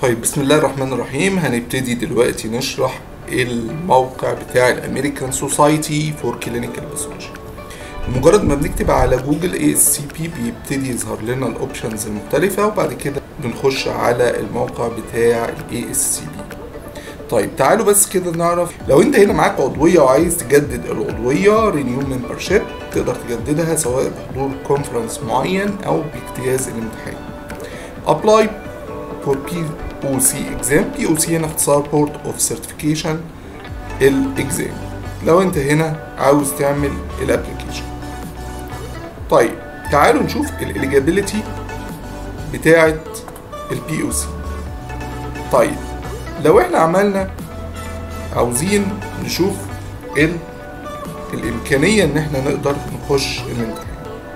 طيب بسم الله الرحمن الرحيم هنبتدي دلوقتي نشرح الموقع بتاع الامريكان سوسايتي فور كلينيكال باثولوجي مجرد ما بنكتب على جوجل اي اس سي بي بيبتدي يظهر لنا الاوبشنز المختلفة وبعد كده بنخش على الموقع بتاع الاي اس سي بي طيب تعالوا بس كده نعرف لو انت هنا معاك عضوية وعايز تجدد العضوية رينيو ممبرشيب تقدر تجددها سواء بحضور كونفرنس معين او باجتياز الامتحان ابلاي for POC exam POC هنا اختصار Port of Certification الاكزام لو انت هنا عاوز تعمل الابلكيشن طيب تعالوا نشوف الاليجابيلتي بتاعه البي او سي طيب لو احنا عملنا عاوزين نشوف ال الامكانيه ان احنا نقدر نخش الامتحان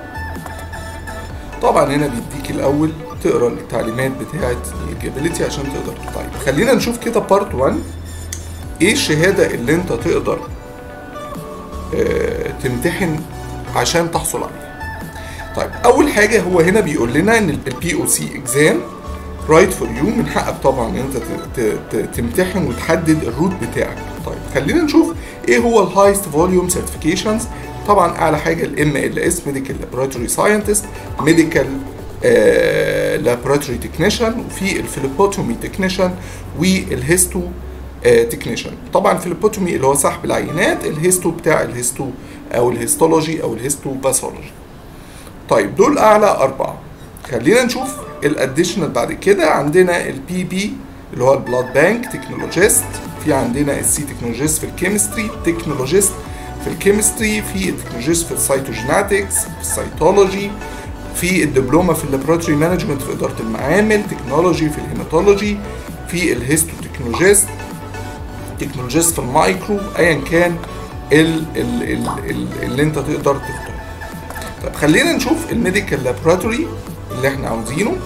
طبعا هنا بيديك الاول تقرا التعليمات بتاعه الاليجابيلتي عشان تقدر طيب خلينا نشوف كده بارت 1 ايه الشهاده اللي انت تقدر اه تمتحن عشان تحصل عليها طيب اول حاجه هو هنا بيقول لنا ان البي او سي اكزام رايت فور يو من حقك طبعا ان انت تمتحن وتحدد الروت بتاعك طيب خلينا نشوف ايه هو الهايست فوليوم سيرتيفيكيشنز طبعا اعلى حاجه الام ال اس ميديكال لابوراتوري ساينتست ميديكال لابوراتوري تكنيشن وفي الفيليبوتومي تكنيشن والهيستو تكنيشن طبعا الفيليبوتومي اللي هو سحب العينات الهيستو بتاع الهيستو او الهيستولوجي او الهيستو باثولوجي طيب دول اعلى اربعه خلينا نشوف الاديشنال بعد كده عندنا البي بي اللي هو البلاد بانك تكنولوجيست في عندنا السي تكنولوجيست في الكيمستري تكنولوجيست في الكيمستري في التكنولوجيست في السيتوجيناتكس في السيتولوجي في الدبلومه في اللابوراتوري مانجمنت في اداره المعامل تكنولوجي في الهيماتولوجي في الهيستو تكنولوجيست تكنولوجيست في المايكرو ايا كان ال ال ال ال اللي انت تقدر تختاره طب خلينا نشوف الميديكال لابوراتوري اللي احنا عاوزينه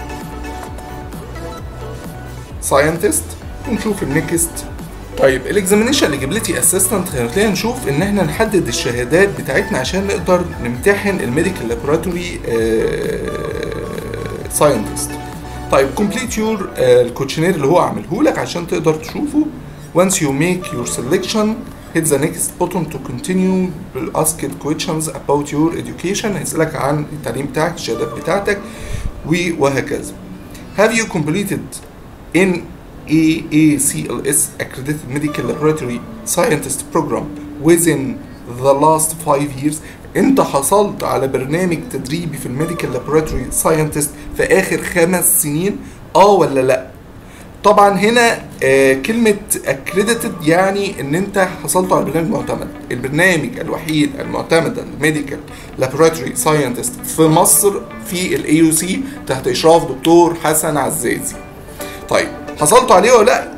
ساينتست ونشوف النكست طيب الاكزامينيشن اليجابيلتي اسيستنت خلينا نشوف ان احنا نحدد الشهادات بتاعتنا عشان نقدر نمتحن الميديكال لابوراتوري ساينتست طيب كومبليت يور الكوتشنير اللي هو عامله لك عشان تقدر تشوفه once you make your selection hit the next button to continue will ask questions about your education هيسألك عن التعليم بتاعك الشهادات بتاعتك وهكذا have you completed in AACLS accredited medical laboratory scientist program within the last five years انت حصلت على برنامج تدريبي في الميديكال لابوراتوري ساينتست في اخر خمس سنين اه ولا لا طبعا هنا آه كلمة accredited يعني ان انت حصلت على برنامج معتمد البرنامج الوحيد المعتمد الميديكال لابوراتوري ساينتست في مصر في الاي يو سي تحت اشراف دكتور حسن عزازي طيب حصلتوا عليه ولا لا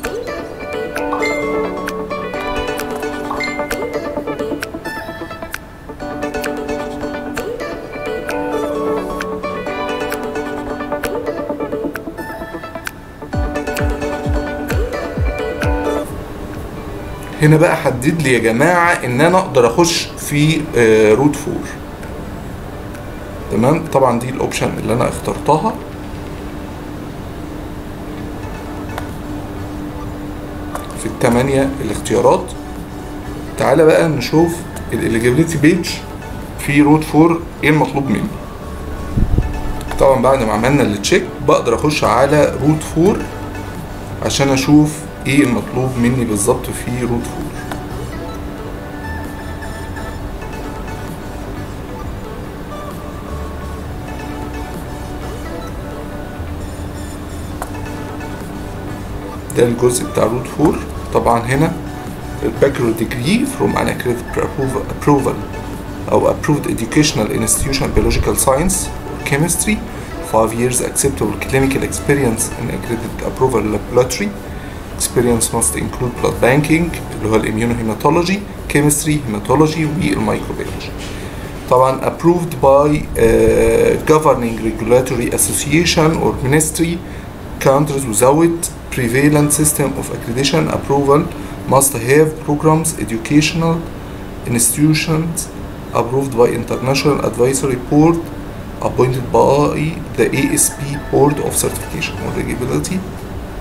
هنا بقى حدد لي يا جماعه ان انا اقدر اخش في روت فور تمام طبعا دي الاوبشن اللي انا اخترتها في الثمانية الاختيارات تعالى بقى نشوف الاليجابيلتي بيج في روت فور ايه المطلوب مني طبعا بعد ما عملنا التشيك بقدر اخش على روت فور عشان اشوف ايه المطلوب مني بالظبط في روت فور ده الجزء بتاع روت فور طبعا هنا الباكلور ديجري from an accredited approval أو approved educational institution biological science or chemistry 5 years acceptable clinical experience in accredited approval laboratory experience must include blood banking اللي هو الاميونوهيماتولوجي chemistry hematology والميكروبيولوجي طبعا approved by uh, governing regulatory association or ministry countries without prevalent system of accreditation approval must have programs educational institutions approved by international advisory board appointed by the ASP Board of Certification or Eligibility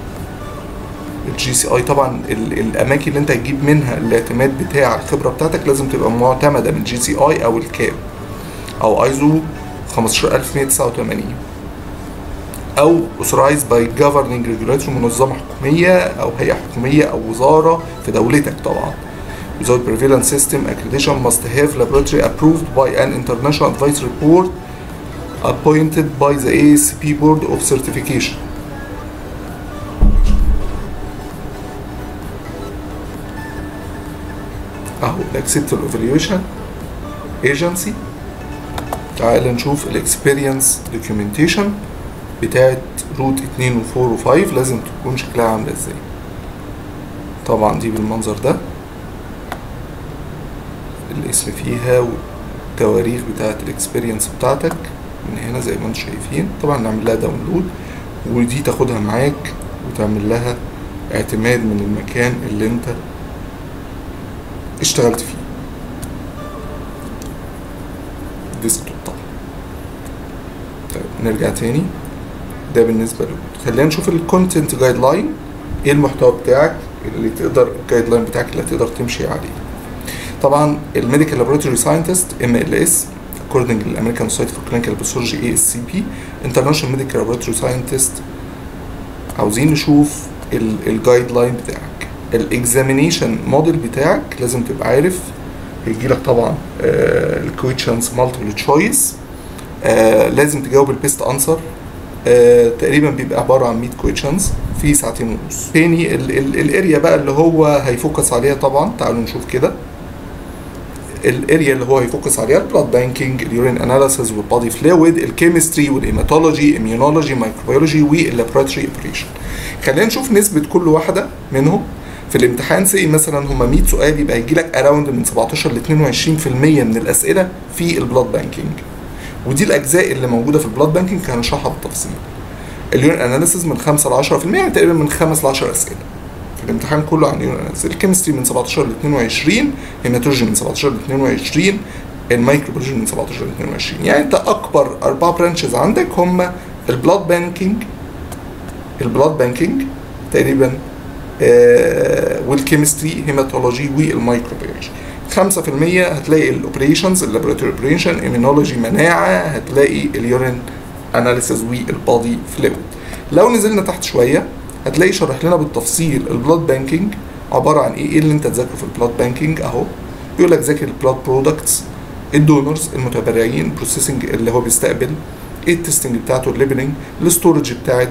الجي سي اي طبعا ال- الاماكن اللي انت هتجيب منها الاعتماد بتاع الخبره بتاعتك لازم تبقى معتمده من جي سي اي او الكاب او ايزو 15189 او authorized by governing regulator منظمه حكوميه او هيئه حكوميه او وزاره في دولتك طبعا without prevalent system accreditation must have laboratory approved by an international advisory board appointed by the ASCP board of certification اهو الاكسبتال ايفالويشن ايجنسي تعال نشوف الاكسبيرينس دوكيومنتيشن بتاعت روت 2 و4 و5 لازم تكون شكلها عامله ازاي طبعا دي بالمنظر ده الاسم فيها والتواريخ بتاعت الاكسبيرينس بتاعتك من هنا زي ما انتم شايفين طبعا نعمل لها داونلود ودي تاخدها معاك وتعمل لها اعتماد من المكان اللي انت اشتغلت فيه ديسكتوب طبعا طيب نرجع تاني ده بالنسبه له خلينا نشوف الكونتنت جايد لاين ايه المحتوى بتاعك اللي تقدر الجايد لاين بتاعك اللي تقدر تمشي عليه طبعا الميديكال لابوراتوري ساينتست ام ال اس according للامريكان سوسايتي فور كلينيكال باثولوجي اي اس سي بي انترناشونال ميديكال لابوراتوري ساينتست عاوزين نشوف الجايد لاين بتاعك الاكزامينيشن موديل بتاعك لازم تبقى عارف هيجي لك طبعا الكويشنز مالتيبل تشويس لازم تجاوب البيست انسر آه تقريبا بيبقى عباره عن 100 كويشنز في ساعتين ونص تاني الاريا بقى اللي هو هيفوكس عليها طبعا تعالوا نشوف كده الاريا اللي هو هيفوكس عليها البلاد بانكينج اليورين اناليسيز والبادي فلويد الكيمستري والهيماتولوجي اميونولوجي مايكروبيولوجي واللابوراتوري اوبريشن خلينا نشوف نسبه كل واحده منهم في الامتحان سي مثلا هم 100 سؤال يبقى هيجي لك اراوند من 17 ل 22% من الاسئله في البلاد بانكينج ودي الاجزاء اللي موجوده في البلاد بانكينج هنشرحها بالتفصيل اليورين اناليسيز من 5 ل 10% يعني تقريبا من 5 ل 10 اسئله في الامتحان كله عن اليورين اناليسيز الكيمستري من 17 ل 22 هيماتولوجي من 17 ل 22 الميكروبيولوجي من 17 ل 22 يعني انت اكبر اربع برانشز عندك هم البلاد بانكينج البلاد بانكينج تقريبا آه والكيمستري هيماتولوجي والميكروبيولوجي 5% هتلاقي الاوبريشنز اللابوراتوري اوبريشن ايمينولوجي مناعه هتلاقي اليورين اناليسيز والبادي فلويد لو نزلنا تحت شويه هتلاقي شرح لنا بالتفصيل البلاد بانكينج عباره عن ايه ايه اللي انت تذاكره في البلاد بانكينج اهو يقول لك ذاكر البلاد برودكتس الدونرز المتبرعين بروسيسنج اللي هو بيستقبل ايه التستنج بتاعته الليبلنج الستورج بتاعت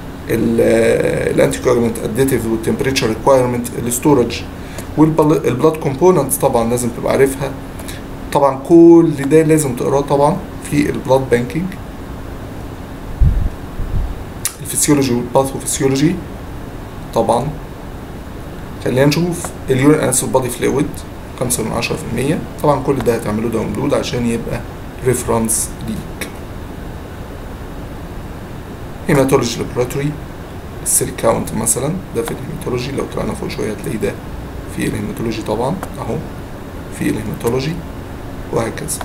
الانتي كوجمنت اديتيف والتمبريتشر ريكوايرمنت الستورج والبلاد كومبوننتس طبعا لازم تبقى عارفها طبعا كل ده لازم تقراه طبعا في البلاد بانكينج الفسيولوجي والباثوفسيولوجي طبعا خلينا نشوف اليورين انسول بادي فلويد 5 من 10% طبعا كل ده هتعملوه داونلود عشان يبقى ريفرنس ليك هيماتولوجي لابوراتوري السيل كاونت مثلا ده في الهيماتولوجي لو طلعنا فوق شويه هتلاقي ده في الهيماتولوجي طبعا اهو في الهيماتولوجي وهكذا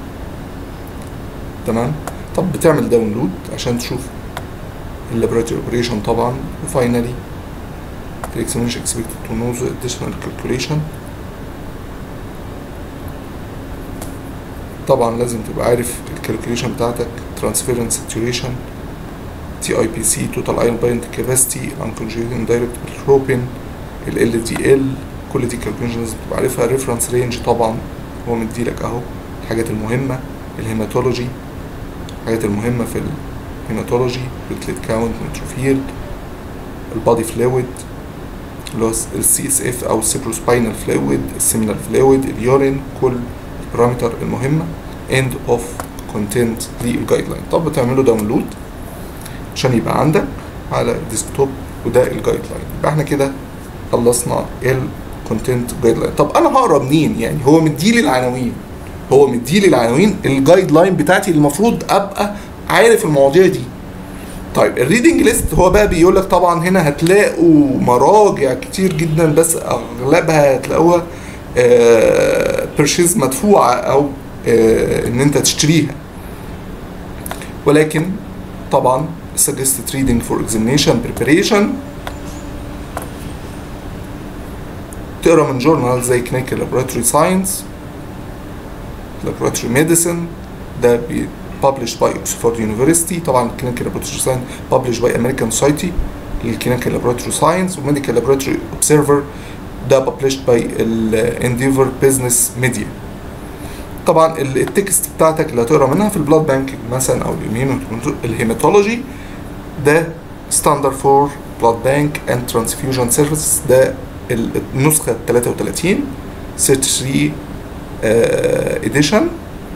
تمام طب بتعمل داونلود عشان تشوف اللابوراتوري اوبريشن طبعا وفاينالي الاكسبرينش اكسبكتد تو نو ذا اديشنال كالكوليشن طبعا لازم تبقى عارف الكالكوليشن بتاعتك ترانسفيرنس ساتوريشن تي اي بي سي توتال ايون بايند كاباسيتي انكونجيوتد دايركت بالتروبين ال ال دي ال كل دي كالكوليشن لازم تبقى عارفها ريفرنس رينج طبعا هو مديلك اهو الحاجات المهمه الهيماتولوجي الحاجات المهمه في الهيماتولوجي بليتليت كاونت نيتروفيل البادي فلويد اللي هو السي اس اف او السيبروسباينال فلويد السيمينال فلويد اليورين كل البارامتر المهمه اند اوف كونتنت للجايد لاين طب بتعمله داونلود عشان يبقى عندك على الديسكتوب وده الجايد لاين يبقى احنا كده خلصنا الكونتنت جايد لاين طب انا هقرا منين يعني هو مديلي العناوين هو مديلي العناوين الجايد لاين بتاعتي المفروض ابقى عارف المواضيع دي طيب الريدنج ليست هو بقى بيقول لك طبعا هنا هتلاقوا مراجع كتير جدا بس اغلبها هتلاقوها بيرشيز مدفوعه او آه ان انت تشتريها ولكن طبعا suggested reading for examination preparation تقرا من جورنال زي كلينيكال لابوراتوري ساينس لابوراتوري ميديسن ده بي published by Oxford University طبعا clinical laboratory science published by American Society للclinical laboratory science ومedical laboratory observer ده published by ال Endeavor Business Media طبعا ال- التكست بتاعتك اللي هتقرا منها في البلاد بانكينج مثلا او الهيماتولوجي ده ستاندرد فور بلاد بانك اند ترانسفيوجن سيرفيسز ده ال- النسخه 33 33 اديشن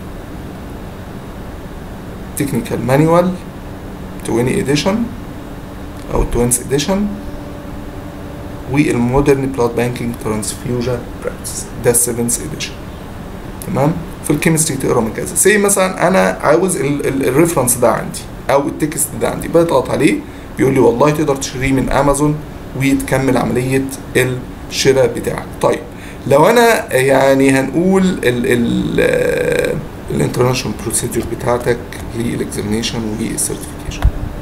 تكنيكال مانيوال 20 اديشن او 20 اديشن والمودرن بلاد بانكينج ترانسفيوجن براكتس ده 7 اديشن تمام في الكيمستري تقرا من كذا سي مثلا انا عاوز الريفرنس ده عندي او التكست ده عندي بضغط عليه بيقول لي والله تقدر تشتريه من امازون وتكمل عمليه الشراء بتاعك طيب لو انا يعني هنقول ال ال الانترناشونال بروسيدور بتاعتك للاكزامينيشن والسيرتيفيكيشن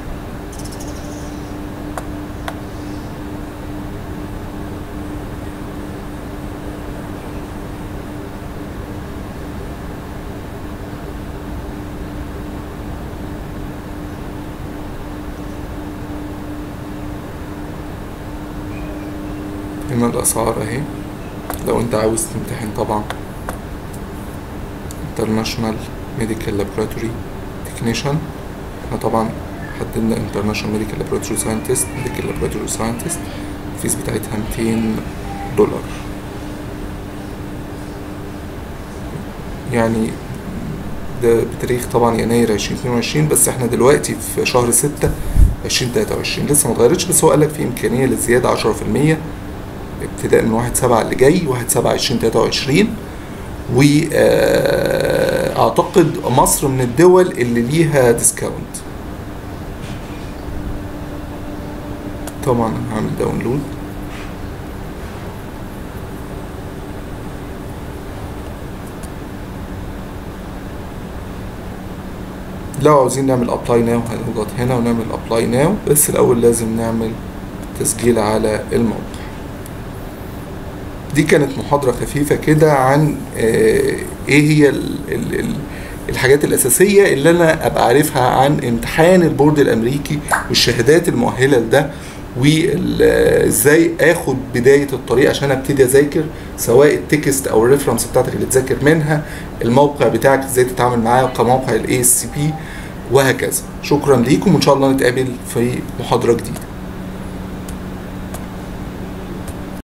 هنا الأسعار أهي لو أنت عاوز تمتحن طبعا International Medical Laboratory Technician احنا طبعا حددنا International Medical Laboratory Scientist Medical Laboratory Scientist الفيس بتاعتها 200 دولار يعني ده بتاريخ طبعا يناير 2022 بس احنا دلوقتي في شهر 6 2023 لسه ما اتغيرتش بس هو قال لك في امكانيه للزياده 10% ابتداء من 1 7 اللي جاي 1 7 2023 واعتقد مصر من الدول اللي ليها ديسكاونت طبعا انا هعمل داونلود لو عاوزين نعمل ابلاي ناو هنضغط هنا ونعمل ابلاي ناو بس الاول لازم نعمل تسجيل على الموقع دي كانت محاضرة خفيفة كده عن آه، ايه هي ال ال ال الحاجات الأساسية اللي أنا أبقى عارفها عن امتحان البورد الأمريكي والشهادات المؤهلة لده وازاي اخد بداية الطريق عشان ابتدي اذاكر سواء التكست او الريفرنس بتاعتك اللي تذاكر منها الموقع بتاعك ازاي تتعامل معاه كموقع الاي اس سي بي وهكذا شكرا ليكم وان شاء الله نتقابل في محاضرة جديدة